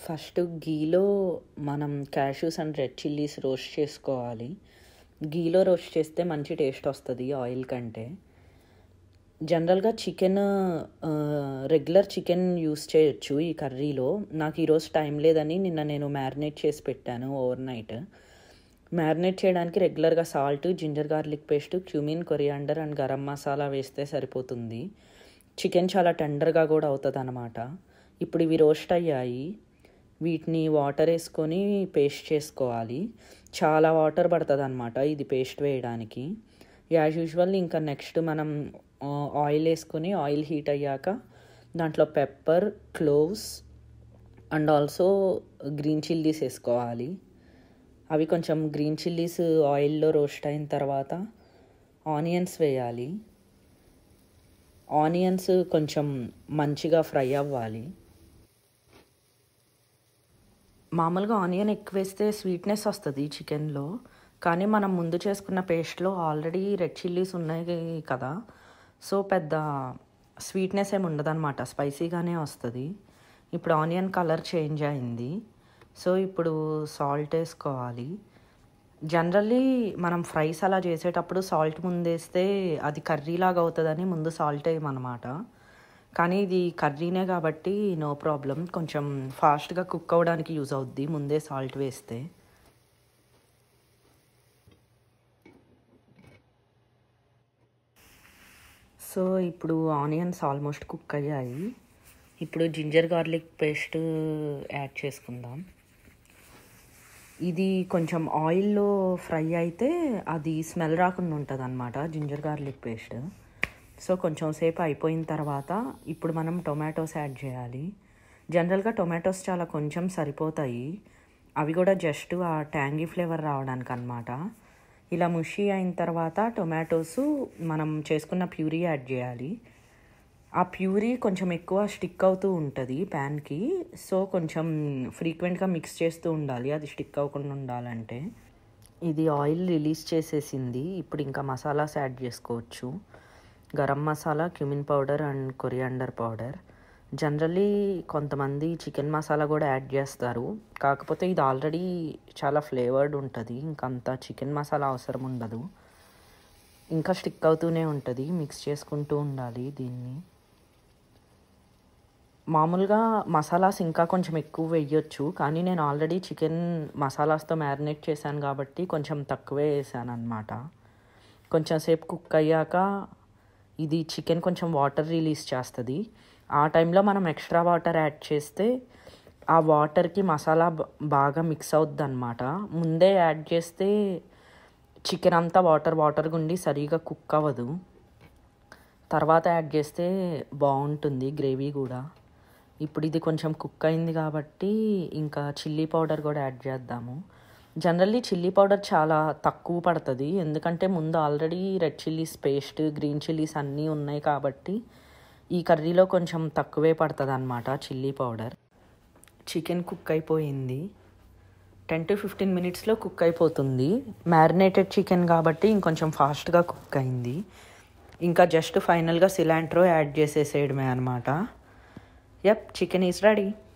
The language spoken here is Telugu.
ఫస్ట్ గీలో మనం cashews and red chillies roast చేసుకోవాలి గీలో రోస్ట్ చేస్తే మంచి టేస్ట్ వస్తుంది ఆయిల్ కంటే జనరల్గా చికెన్ రెగ్యులర్ చికెన్ యూస్ చేయొచ్చు ఈ కర్రీలో నాకు ఈరోజు టైం లేదని నిన్న నేను మ్యారినేట్ చేసి పెట్టాను ఓవర్ నైట్ మ్యారినేట్ చేయడానికి రెగ్యులర్గా salt ginger garlic paste cumin coriander and garam masala వేస్తే సరిపోతుంది చికెన్ చాలా టెండర్గా కూడా అవుతుంది అనమాట ఇప్పుడు ఇవి రోస్ట్ అయ్యాయి వీటిని వాటర్ వేసుకొని పేస్ట్ చేసుకోవాలి చాలా వాటర్ పడుతుంది అనమాట ఇది పేస్ట్ వేయడానికి యాజ్ యూజువల్ ఇంకా నెక్స్ట్ మనం ఆయిల్ వేసుకొని ఆయిల్ హీట్ అయ్యాక దాంట్లో pepper cloves and also green chillies వేసుకోవాలి అవి కొంచెం గ్రీన్ చిల్లీస్ ఆయిల్లో రోస్ట్ అయిన తర్వాత ఆనియన్స్ వేయాలి ఆనియన్స్ కొంచెం మంచిగా ఫ్రై అవ్వాలి మామూలుగా ఆనియన్ ఎక్కువ వేస్తే స్వీట్నెస్ వస్తుంది చికెన్లో కానీ మనం ముందు చేసుకున్న పేస్ట్లో ఆల్రెడీ రెడ్ చిల్లీస్ ఉన్నాయి కదా సో పెద్ద స్వీట్నెస్ ఏమి ఉండదన్నమాట స్పైసీగానే వస్తుంది ఇప్పుడు ఆనియన్ కలర్ చేంజ్ అయింది సో ఇప్పుడు సాల్ట్ వేసుకోవాలి జనరల్లీ మనం ఫ్రైస్ అలా చేసేటప్పుడు సాల్ట్ ముందేస్తే అది కర్రీలాగా అవుతుందని ముందు సాల్ట్ వేయమన్నమాట కానీ ఇది కర్రీనే కాబట్టి నో ప్రాబ్లం కొంచెం ఫాస్ట్గా కుక్ అవ్వడానికి యూజ్ అవుద్ది ముందే సాల్ట్ వేస్తే సో ఇప్పుడు ఆనియన్స్ ఆల్మోస్ట్ కుక్ అయ్యాయి ఇప్పుడు జింజర్ గార్లిక్ పేస్ట్ యాడ్ చేసుకుందాం ఇది కొంచెం ఆయిల్లో ఫ్రై అయితే అది స్మెల్ రాకుండా ఉంటుంది అనమాట జింజర్ గార్లిక్ పేస్ట్ సో కొంచెం సేపు అయిపోయిన తర్వాత ఇప్పుడు మనం టొమాటోస్ యాడ్ చేయాలి జనరల్గా టొమాటోస్ చాలా కొంచెం సరిపోతాయి అవి కూడా జస్ట్ ఆ ట్యాంగీ ఫ్లేవర్ రావడానికి అనమాట ఇలా ముషి అయిన తర్వాత టొమాటోస్ మనం చేసుకున్న ప్యూరీ యాడ్ చేయాలి ఆ ప్యూరీ కొంచెం ఎక్కువ స్టిక్ అవుతూ ఉంటుంది ప్యాన్కి సో కొంచెం ఫ్రీక్వెంట్గా మిక్స్ చేస్తూ ఉండాలి అది స్టిక్ అవ్వకుండా ఉండాలంటే ఇది ఆయిల్ రిలీజ్ చేసేసింది ఇప్పుడు ఇంకా మసాలాస్ యాడ్ చేసుకోవచ్చు garam masala cumin powder and coriander powder generally కొంతమంది చికెన్ మసాలా కూడా యాడ్ చేస్తారు కాకపోతే ఇది ఆల్రెడీ చాలా ఫ్లేవర్డ్ ఉంటుంది ఇంకంత చికెన్ మసాలా అవసరం ఉండదు ఇంకా స్టిక్ అవుతూనే ఉంటుంది మిక్స్ చేసుకుంటూ ఉండాలి దీన్ని మామూలుగా మసాలాస్ ఇంకా కొంచెం ఎక్కువ వేయొచ్చు కానీ నేను ఆల్రెడీ చికెన్ మసాలాస్తో మ్యారినేట్ చేశాను కాబట్టి కొంచెం తక్కువే వేసాను అనమాట కొంచెం సేపు కుక్ అయ్యాక ఇది చికెన్ కొంచెం వాటర్ రిలీజ్ చేస్తుంది ఆ టైంలో మనం ఎక్స్ట్రా వాటర్ యాడ్ చేస్తే ఆ వాటర్కి మసాలా బాగా మిక్స్ అవుద్ది అనమాట ముందే యాడ్ చేస్తే చికెన్ అంతా వాటర్ వాటర్ గుండి సరిగా కుక్ అవ్వదు తర్వాత యాడ్ చేస్తే బాగుంటుంది గ్రేవీ కూడా ఇప్పుడు ఇది కొంచెం కుక్ అయింది కాబట్టి ఇంకా చిల్లీ పౌడర్ కూడా యాడ్ చేద్దాము జనరల్లీ చిల్లీ పౌడర్ చాలా తక్కువ పడుతుంది ఎందుకంటే ముందు already red chillies paste green chillies అన్నీ ఉన్నాయి కాబట్టి ఈ కర్రీలో కొంచెం తక్కువే పడుతుంది అనమాట చిల్లీ పౌడర్ చికెన్ కుక్ అయిపోయింది టెన్ టు ఫిఫ్టీన్ మినిట్స్లో కుక్ అయిపోతుంది మ్యారినేటెడ్ చికెన్ కాబట్టి ఇంకొంచెం ఫాస్ట్గా కుక్ అయింది ఇంకా జస్ట్ ఫైనల్గా సిలాంట్రో యాడ్ చేసేసేయడమే అనమాట యప్ చికెన్ ఈజ్ రెడీ